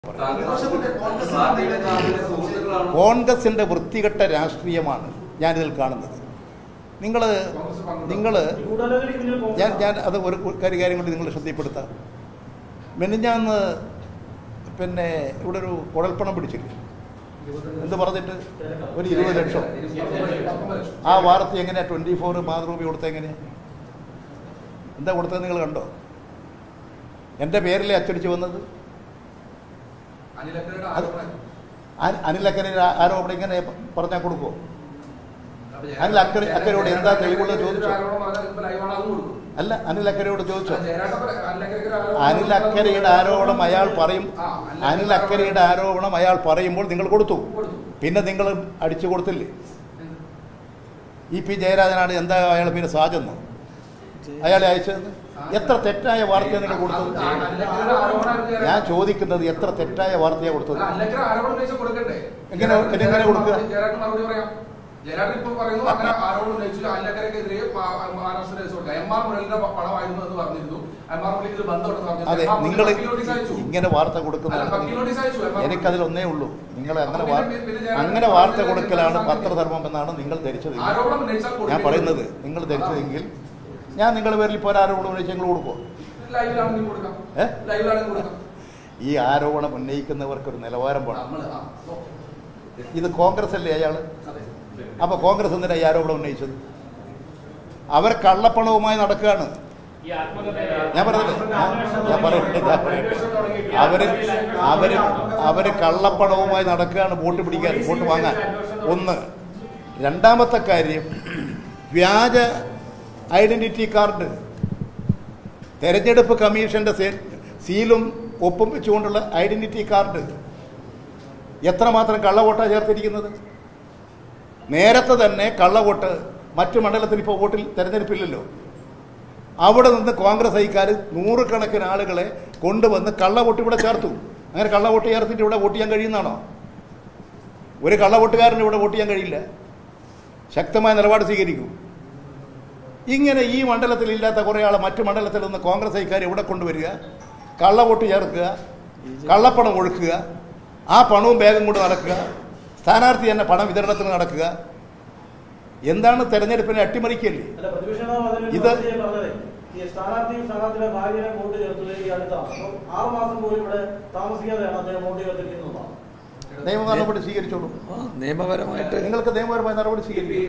കോൺഗ്രസിന്റെ വൃത്തികെട്ട രാഷ്ട്രീയമാണ് ഞാനിതിൽ കാണുന്നത് നിങ്ങൾ നിങ്ങൾ ഞാൻ ഞാൻ അത് ഒരു കാര്യം കാര്യം കൊണ്ട് നിങ്ങൾ ശ്രദ്ധപ്പെടുത്താം മെനിഞ്ഞാന്ന് പിന്നെ ഇവിടെ ഒരു കുഴൽപ്പണം പിടിച്ചില്ലേ എന്ത് പറഞ്ഞിട്ട് ഒരു ഇരുപത് ലക്ഷം ആ വാർത്ത എങ്ങനെയാ ട്വൻറ്റി ഫോർ മാതൃഭൂമി കൊടുത്ത എങ്ങനെയാ എന്താ കൊടുത്തത് നിങ്ങൾ കണ്ടോ എൻ്റെ പേരിലെ അച്ചടിച്ച് വന്നത് അത് അനി- അനിൽ അക്കരെ ആരോപണം ഇങ്ങനെ പറഞ്ഞാൽ കൊടുക്കുമോ അനിൽ അക്കരെ അക്കരയോട് എന്താ തെളിവുള്ളത് ചോദിച്ചോ അല്ല അനിൽ അക്കരയോട് ചോദിച്ചോ അനിൽ അക്കരയുടെ ആരോപണം അയാൾ പറയും അനിൽ അക്കരയുടെ ആരോപണം അയാൾ പറയുമ്പോൾ നിങ്ങൾ കൊടുത്തു പിന്നെ നിങ്ങൾ അടിച്ചു കൊടുത്തില്ലേ ഇ പി ജയരാജനാണ് എന്താ അയാളെ പേര് സാജെന്നോ അയാളെ അയച്ചത് എത്ര തെറ്റായ വാർത്തയാണ് നിങ്ങൾ കൊടുത്തത് ഞാൻ ചോദിക്കുന്നത് എത്ര തെറ്റായ വാർത്തയാണ് കൊടുത്തത് എങ്ങനെ എങ്ങനെ കൊടുക്കുക ജയരാജൻ ഇപ്പോൾ പറയുന്നു അങ്ങനെ ആരോപണം ഉന്നയിച്ചു അല്ലക്കരക്കെതിരെ മഹാരാഷ്ട്ര കേസ് കൊടുക്കുക എം ആർ മുരളിന്റെ പണമായിരുന്നു എന്ന് പറഞ്ഞിരുന്നു എം ആർ മുരളിക്ക് ഇത് ബന്ധമുണ്ടെന്ന് പറഞ്ഞു അതെ എം ആർ മുരളി നിങ്ങൾ വക്കീൽ നോട്ടീസ് അയച്ചു. ഇങ്ങനെ വാർത്ത അല്ല, കൊടുക്കുന്ന വക്കീൽ നോട്ടീസ് അയച്ചു. M R Murali. എനിക്കതിൽ ഒന്നേ ഉള്ളൂ നിങ്ങൾ അങ്ങനെ അപ്പോൾ വാർ- പിന്നെ- പിന്നെ ഞാൻ- അങ്ങനെ വാർത്ത കൊടുക്കലാണ് പത്രധർമ്മം എന്നാണ് നിങ്ങൾ ധരിച്ചത് ആരോപണം ഉന്നയിച്ചാൽ ഞാൻ കൊടുക്കേണ്ടി പറയുന്നത് വരും. നിങ്ങൾ ധരിച്ചതെങ്കിൽ ഞാൻ നിങ്ങളുടെ പേരിൽ ഇപ്പോൾ ആരോപണം ഉന്നയിച്ച് നിങ്ങൾ കൊടുക്കുമോ ലൈവിലാണെങ്കിൽ കൊടുക്കാം ഏ? ലൈവിലാണെങ്കിൽ കൊടുക്കാം ഈ ആരോപണം ഉന്നയിക്കുന്നവർക്ക് ഒരു നിലവാരം വേണം നമ്മള് ആ, ഓ, ഇത് കോൺഗ്രസ് അല്ലേ അയാൾ അതെ. അപ്പോൾ കോൺഗ്രസ് എന്തിനാ ഈ ആരോപണം ഉന്നയിച്ചത് അവർ കള്ളപ്പണവുമായി നടക്കുകയാണ് ഞാൻ പറഞ്ഞില്ലേ ഞാൻ- ഞാൻ പറയട്ടെ ഞാൻ പറയട്ടെ. അവര് അവര് അവര് കള്ളപ്പണവുമായി നടക്കുകയാണ് വോട്ട് പിടിക്കാൻ വോട്ട് വാങ്ങാൻ ഒന്ന് രണ്ടാമത്തെ കാര്യം വ്യാജ ഐഡന്റിറ്റി കാർഡ് തെരഞ്ഞെടുപ്പ് കമ്മീഷന്റെ സേ- സീലും ഒപ്പും വെച്ചുകൊണ്ടുള്ള ഐഡന്റിറ്റി കാർഡ് എത്രമാത്രം കള്ളവോട്ടാണ് ചേർത്തിരിക്കുന്നത് നേരത്തെ തന്നെ കള്ളവോട്ട് മറ്റു മണ്ഡലത്തിൽ ഇപ്പോൾ വോട്ടിൽ തെരഞ്ഞെടുപ്പില്ലല്ലോ അവിടെ നിന്ന് കോൺഗ്രസ് ഐക്കാർ നൂറുകണക്കിന് ആളുകളെ കൊണ്ടുവന്ന് കള്ളവോട്ട് ഇവിടെ ചേർത്തു അങ്ങനെ കള്ളവോട്ട് ചേർത്തിട്ട് ഇവിടെ വോട്ട് ചെയ്യാൻ കഴിയുന്നതാണോ ഒരു കള്ളവോട്ടുകാരന് ഇവിടെ വോട്ട് ചെയ്യാൻ കഴിയില്ല ശക്തമായ നിലപാട് സ്വീകരിക്കും ഇങ്ങനെ ഈ മണ്ഡലത്തിൽ ഇല്ലാത്ത കുറേ ആളെ മറ്റു മണ്ഡലത്തിൽ നിന്ന് കോൺഗ്രസ് ഐക്കാർ ഇവിടെ കൊണ്ടുവരിക കള്ളവോട്ട് ചേർക്കുക കള്ളപ്പണം ഒഴുക്കുക ആ പണവും ബാഗും കൊണ്ട് നടക്കുക സ്ഥാനാർത്ഥി തന്നെ പണം വിതരണത്തിന് നടക്കുക എന്താണ് തെരഞ്ഞെടുപ്പിനെ അട്ടിമറിക്കല്ലേ അല്ല, പ്രതിപക്ഷ നേതാവ് അതിനൊരു ഇത് മറുപടി പറഞ്ഞതേ, ഈ സ്ഥാനാർത്ഥിയും സ്ഥാനാർത്ഥിയുടെ ഭാര്യനെ വോട്ട് ചേർത്തത് ഈ അടുത്താണ് അപ്പം ആറ് മാസം പോലും ഇവിടെ താമസിക്കാതെയാണ് അദ്ദേഹം വോട്ട് ചേർത്തിരിക്കുന്നതാണ് നിയമ നടപടി സ്വീകരിച്ചോളൂ നിയമപരമായിട്ട് നിങ്ങൾക്ക് നിയമപരമായ നടപടി സ്വീകരിക്കും